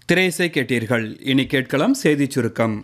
திரேசை கேட்டீர்கள் இனி கேட்கலாம் செய்திச் சுருக்கம்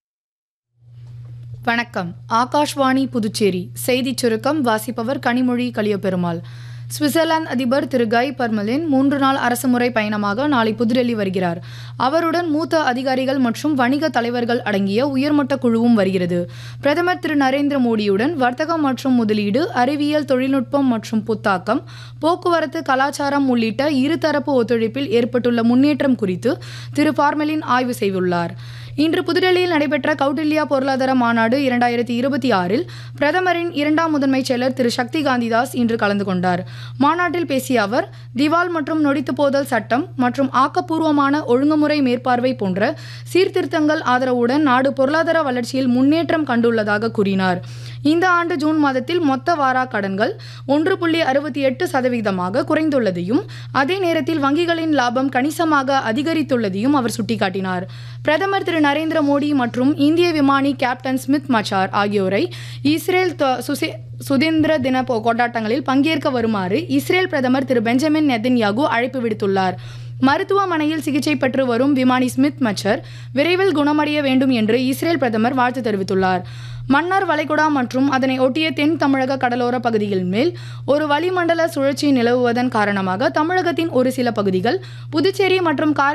வணக்கம் ஆகாஷ்வாணி புதுச்சேரி செய்திச் சுருக்கம் வாசிப்பவர் கனிமொழி கலியபெருமாள் சுவிட்சர்லாந்து அதிபர் திரு கை பர்மலின் மூன்று நாள் அரசுமுறை பயணமாக நாளை புதுடெல்லி வருகிறார் அவருடன் மூத்த அதிகாரிகள் மற்றும் வணிக தலைவர்கள் அடங்கிய உயர்மட்ட குழுவும் வருகிறது பிரதமர் திரு நரேந்திர மோடியுடன் வர்த்தகம் மற்றும் முதலீடு அறிவியல் தொழில்நுட்பம் மற்றும் புத்தாக்கம் போக்குவரத்து கலாச்சாரம் உள்ளிட்ட இருதரப்பு ஒத்துழைப்பில் ஏற்பட்டுள்ள முன்னேற்றம் குறித்து திரு பார்மலின் ஆய்வு செய்துள்ளார் இன்று புதுடெல்லியில் நடைபெற்ற கௌடில்யா பொருளாதார மாநாடு இரண்டாயிரத்தி இருபத்தி ஆறில் பிரதமரின் இரண்டாம் முதன்மைச் செயலர் திரு சக்தி காந்திதாஸ் இன்று கலந்து கொண்டார் மாநாட்டில் பேசிய அவர் திவால் மற்றும் நொடித்து போதல் சட்டம் மற்றும் ஆக்கப்பூர்வமான ஒழுங்குமுறை மேற்பார்வை போன்ற சீர்திருத்தங்கள் ஆதரவுடன் நாடு பொருளாதார வளர்ச்சியில் முன்னேற்றம் கண்டுள்ளதாக கூறினார் இந்த ஆண்டு ஜூன் மாதத்தில் மொத்த வாரா கடன்கள் ஒன்று புள்ளி அறுபத்தி எட்டு சதவீதமாக குறைந்துள்ளதையும் அதே நேரத்தில் வங்கிகளின் லாபம் கணிசமாக அதிகரித்துள்ளதையும் அவர் சுட்டிக்காட்டினார் பிரதமர் திரு நரேந்திர மோடி மற்றும் இந்திய விமானி கேப்டன் ஸ்மித் மச்சார் ஆகியோரை இஸ்ரேல் த- சுசே- சுதந்திர தின போ- கொண்டாட்டங்களில் பங்கேற்க வருமாறு இஸ்ரேல் பிரதமர் திரு பெஞ்சமின் நெதன்யாகு அழைப்பு விடுத்துள்ளார் மருத்துவமனையில் சிகிச்சை பெற்று வரும் விமானி ஸ்மித் மச்சர் விரைவில் குணமடைய வேண்டும் என்று இஸ்ரேல் பிரதமர் வாழ்த்து தெரிவித்துள்ளார் மன்னார் வளைகுடா மற்றும் அதனை ஒட்டிய தென் தமிழக கடலோர பகுதிகள் மேல் ஒரு வளிமண்டல சுழற்சி நிலவுவதன் காரணமாக தமிழகத்தின் ஒரு சில பகுதிகள் புதுச்சேரி மற்றும் காரை